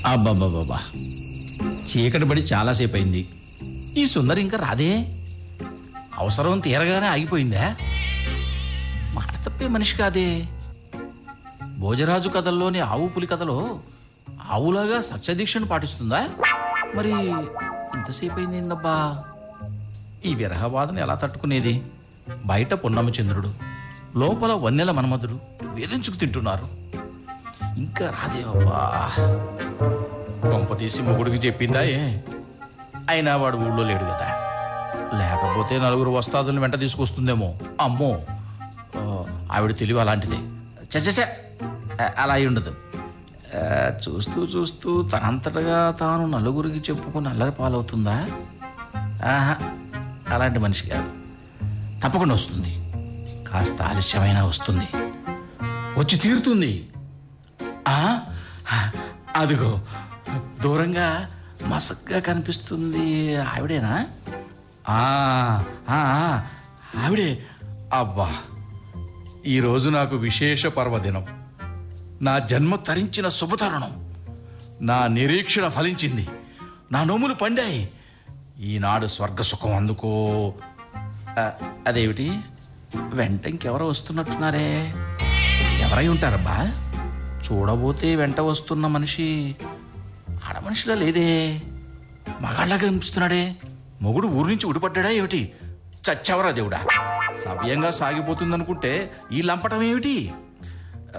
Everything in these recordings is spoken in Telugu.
అబ్బాబ్బాబ్బా చీకటి పడి చాలాసేపు అయింది ఈ సుందరి ఇంకా రాదే అవసరం తీరగానే ఆగిపోయిందా మాట తప్పే మనిషి కాదే భోజరాజు కథల్లోని ఆవు పులి కథలో ఆవులాగా సత్యదీక్షను పాటిస్తుందా మరి ఇంతసేపు అయింది ఏందబ్బా ఈ విరహబాధను ఎలా తట్టుకునేది బయట పున్నమ చంద్రుడు లోపల వన్నెల మన్మధుడు వేధించుకు తింటున్నారు ఇంకా రాదేవబ్బా కొంప తీసి మొగుడికి చెప్పిందా ఏ అయినా వాడు ఊళ్ళో లేడు కదా లేకపోతే నలుగురు వస్తాదులను వెంట తీసుకొస్తుందేమో అమ్మో ఆ, ఆవిడ తెలివి అలాంటిదే చచ్చ అలా అయి ఉండదు ఆ, చూస్తూ చూస్తూ తనంతటగా తాను నలుగురికి చెప్పుకుని అల్లరి పాలవుతుందా ఆహా అలాంటి మనిషి కాదు తప్పకుండా వస్తుంది కాస్త ఆలస్యమైనా వస్తుంది వచ్చి తీరుతుంది ఆ అదిగో దూరంగా మసగ్గా కనిపిస్తుంది ఆవిడేనా ఆ, ఆ, ఆ, ఆవిడే అబ్బా ఈరోజు నాకు విశేష పర్వదినం నా జన్మ తరించిన శుభతరుణం నా నిరీక్షణ ఫలించింది నా నోములు పండాయి ఈనాడు స్వర్గ సుఖం అందుకో ఆ, అదేమిటి వెంట ఇంకెవరో వస్తున్నట్టున్నారే ఎవరై ఉంటారబ్బా చూడబోతే వెంట వస్తున్న మనిషి ఆడ మనిషిలా లేదే మగాళ్ళగా కనిపిస్తున్నాడే మొగుడు ఊరి నుంచి ఉడిపడ్డా ఏమిటి చచ్చవరా దేవుడా సవ్యంగా సాగిపోతుందనుకుంటే ఈ లంపటం ఏమిటి ఆ,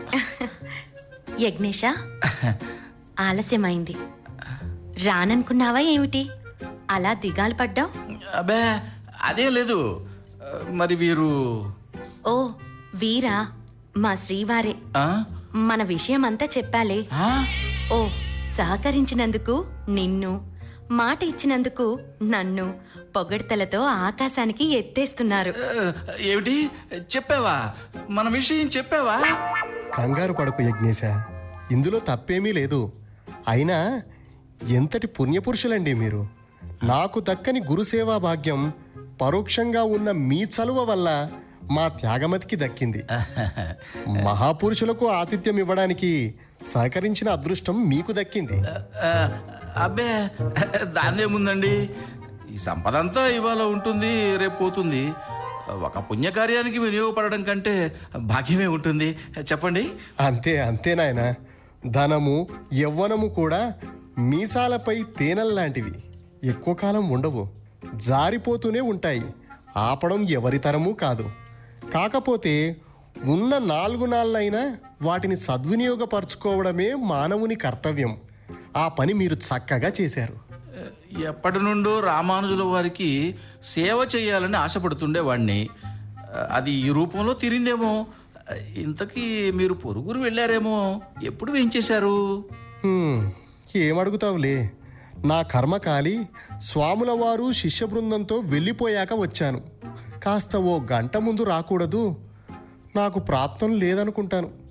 యజ్ఞేష ఆలస్యమైంది రాననుకున్నావా ఏమిటి అలా దిగాలు పడ్డావు అబ్బే అదేం లేదు ఆ, మరి వీరు ఓ వీరా మా శ్రీవారే ఆ? మన విషయమంతా చెప్పాలే ఆ? ఓ సహకరించినందుకు నిన్ను మాట ఇచ్చినందుకు నన్ను పొగడ్తలతో ఆకాశానికి ఎత్తేస్తున్నారు ఆ, ఏమిటి చెప్పావా మన విషయం చెప్పావా కంగారు పడకు యజ్ఞేశ ఇందులో తప్పేమీ లేదు అయినా ఎంతటి పుణ్యపురుషులండి మీరు నాకు దక్కని గురుసేవా భాగ్యం పరోక్షంగా ఉన్న మీ చలువ వల్ల మా త్యాగమతికి దక్కింది మహాపురుషులకు ఆతిథ్యం ఇవ్వడానికి సహకరించిన అదృష్టం మీకు దక్కింది ఆ, అబ్బే దాన్నేముందండి ఈ సంపద అంతా ఇవాళ ఉంటుంది రేపు పోతుంది ఒక పుణ్యకార్యానికి వినియోగపడడం కంటే భాగ్యమే ఉంటుంది చెప్పండి అంతే అంతే నాయన ధనము యవ్వనము కూడా మీసాలపై తేనెల్లాంటివి ఎక్కువ కాలం ఉండవు జారిపోతూనే ఉంటాయి ఆపడం ఎవరి తరమూ కాదు కాకపోతే ఉన్న నాలుగు నాళ్ళైనా వాటిని సద్వినియోగపరచుకోవడమే మానవుని కర్తవ్యం ఆ పని మీరు చక్కగా చేశారు ఎప్పటి నుండో రామానుజుల వారికి సేవ చేయాలని ఆశపడుతుండేవాడిని అది ఈ రూపంలో తీరిందేమో ఇంతకీ మీరు పొరుగురు వెళ్ళారేమో ఎప్పుడు వేయించేశారు హ్మ్, ఏమడుగుతావులే నా కర్మ కాలి స్వాముల వారు శిష్య బృందంతో వెళ్ళిపోయాక వచ్చాను కాస్త ఓ గంట ముందు రాకూడదు నాకు ప్రాప్తం లేదనుకుంటాను